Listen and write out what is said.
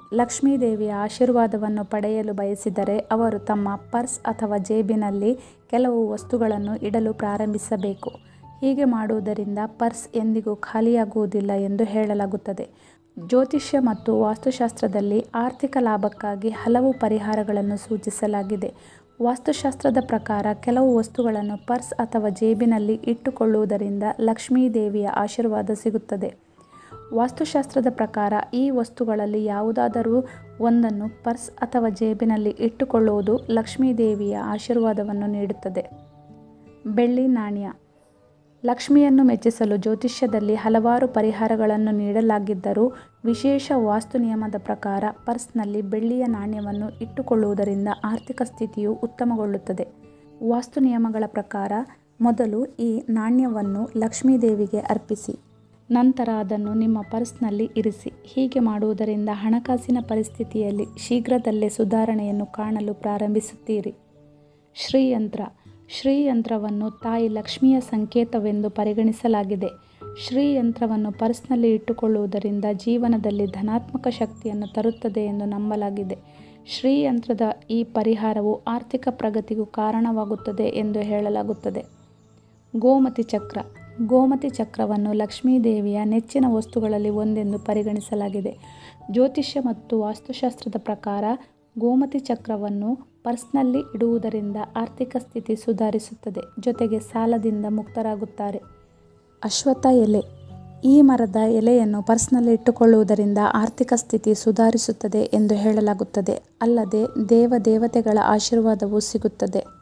ಲಕ್ಷ್ಮೀದೇವಿಯ ಆಶೀರ್ವಾದವನ್ನು ಪಡೆಯಲು ಬಯಸಿದರೆ ಅವರು ತಮ್ಮ ಪರ್ಸ್ ಅಥವಾ ಜೇಬಿನಲ್ಲಿ ಕೆಲವು ವಸ್ತುಗಳನ್ನು ಇಡಲು ಪ್ರಾರಂಭಿಸಬೇಕು ಹೀಗೆ ಮಾಡುವುದರಿಂದ ಪರ್ಸ್ ಎಂದಿಗೂ ಖಾಲಿಯಾಗುವುದಿಲ್ಲ ಎಂದು ಹೇಳಲಾಗುತ್ತದೆ ಜ್ಯೋತಿಷ್ಯ ಮತ್ತು ವಾಸ್ತುಶಾಸ್ತ್ರದಲ್ಲಿ ಆರ್ಥಿಕ ಲಾಭಕ್ಕಾಗಿ ಹಲವು ಪರಿಹಾರಗಳನ್ನು ಸೂಚಿಸಲಾಗಿದೆ ವಾಸ್ತುಶಾಸ್ತ್ರದ ಪ್ರಕಾರ ಕೆಲವು ವಸ್ತುಗಳನ್ನು ಪರ್ಸ್ ಅಥವಾ ಜೇಬಿನಲ್ಲಿ ಇಟ್ಟುಕೊಳ್ಳುವುದರಿಂದ ಲಕ್ಷ್ಮೀದೇವಿಯ ಆಶೀರ್ವಾದ ಸಿಗುತ್ತದೆ ವಾಸ್ತುಶಾಸ್ತ್ರದ ಪ್ರಕಾರ ಈ ವಸ್ತುಗಳಲ್ಲಿ ಯಾವುದಾದರೂ ಒಂದನ್ನು ಪರ್ಸ್ ಅಥವಾ ಜೇಬಿನಲ್ಲಿ ಇಟ್ಟುಕೊಳ್ಳುವುದು ಲಕ್ಷ್ಮೀದೇವಿಯ ಆಶೀರ್ವಾದವನ್ನು ನೀಡುತ್ತದೆ ಬೆಳ್ಳಿ ನಾಣ್ಯ ಲಕ್ಷ್ಮಿಯನ್ನು ಮೆಚ್ಚಿಸಲು ಜ್ಯೋತಿಷ್ಯದಲ್ಲಿ ಹಲವಾರು ಪರಿಹಾರಗಳನ್ನು ನೀಡಲಾಗಿದ್ದರೂ ವಿಶೇಷ ವಾಸ್ತು ನಿಯಮದ ಪ್ರಕಾರ ಪರ್ಸ್ನಲ್ಲಿ ಬೆಳ್ಳಿಯ ನಾಣ್ಯವನ್ನು ಇಟ್ಟುಕೊಳ್ಳುವುದರಿಂದ ಆರ್ಥಿಕ ಸ್ಥಿತಿಯು ಉತ್ತಮಗೊಳ್ಳುತ್ತದೆ ವಾಸ್ತು ನಿಯಮಗಳ ಪ್ರಕಾರ ಮೊದಲು ಈ ನಾಣ್ಯವನ್ನು ಲಕ್ಷ್ಮೀದೇವಿಗೆ ಅರ್ಪಿಸಿ ನಂತರ ಅದನ್ನು ನಿಮ್ಮ ಪರ್ಸ್ನಲ್ಲಿ ಇರಿಸಿ ಹೀಗೆ ಮಾಡುವುದರಿಂದ ಹಣಕಾಸಿನ ಪರಿಸ್ಥಿತಿಯಲ್ಲಿ ಶೀಘ್ರದಲ್ಲೇ ಸುಧಾರಣೆಯನ್ನು ಕಾಣಲು ಪ್ರಾರಂಭಿಸುತ್ತೀರಿ ಶ್ರೀಯಂತ್ರ ಶ್ರೀಯಂತ್ರವನ್ನು ತಾಯಿ ಲಕ್ಷ್ಮಿಯ ಸಂಕೇತವೆಂದು ಪರಿಗಣಿಸಲಾಗಿದೆ ಶ್ರೀಯಂತ್ರವನ್ನು ಪರ್ಸ್ನಲ್ಲಿ ಇಟ್ಟುಕೊಳ್ಳುವುದರಿಂದ ಜೀವನದಲ್ಲಿ ಧನಾತ್ಮಕ ಶಕ್ತಿಯನ್ನು ತರುತ್ತದೆ ಎಂದು ನಂಬಲಾಗಿದೆ ಶ್ರೀಯಂತ್ರದ ಈ ಪರಿಹಾರವು ಆರ್ಥಿಕ ಪ್ರಗತಿಗೂ ಕಾರಣವಾಗುತ್ತದೆ ಎಂದು ಹೇಳಲಾಗುತ್ತದೆ ಗೋಮತಿ ಚಕ್ರ ಗೋಮತಿ ಚಕ್ರವನ್ನು ಲಕ್ಷ್ಮೀದೇವಿಯ ನೆಚ್ಚಿನ ವಸ್ತುಗಳಲ್ಲಿ ಒಂದೆಂದು ಪರಿಗಣಿಸಲಾಗಿದೆ ಜ್ಯೋತಿಷ್ಯ ಮತ್ತು ವಾಸ್ತುಶಾಸ್ತ್ರದ ಪ್ರಕಾರ ಗೋಮತಿ ಚಕ್ರವನ್ನು ಪರ್ಸ್ನಲ್ಲಿ ಇಡುವುದರಿಂದ ಆರ್ಥಿಕ ಸ್ಥಿತಿ ಸುಧಾರಿಸುತ್ತದೆ ಜೊತೆಗೆ ಸಾಲದಿಂದ ಮುಕ್ತರಾಗುತ್ತಾರೆ ಅಶ್ವತ್ಥ ಎಲೆ ಈ ಮರದ ಎಲೆಯನ್ನು ಪರ್ಸ್ನಲ್ಲಿ ಇಟ್ಟುಕೊಳ್ಳುವುದರಿಂದ ಆರ್ಥಿಕ ಸ್ಥಿತಿ ಸುಧಾರಿಸುತ್ತದೆ ಎಂದು ಹೇಳಲಾಗುತ್ತದೆ ಅಲ್ಲದೆ ದೇವ ದೇವತೆಗಳ ಆಶೀರ್ವಾದವೂ ಸಿಗುತ್ತದೆ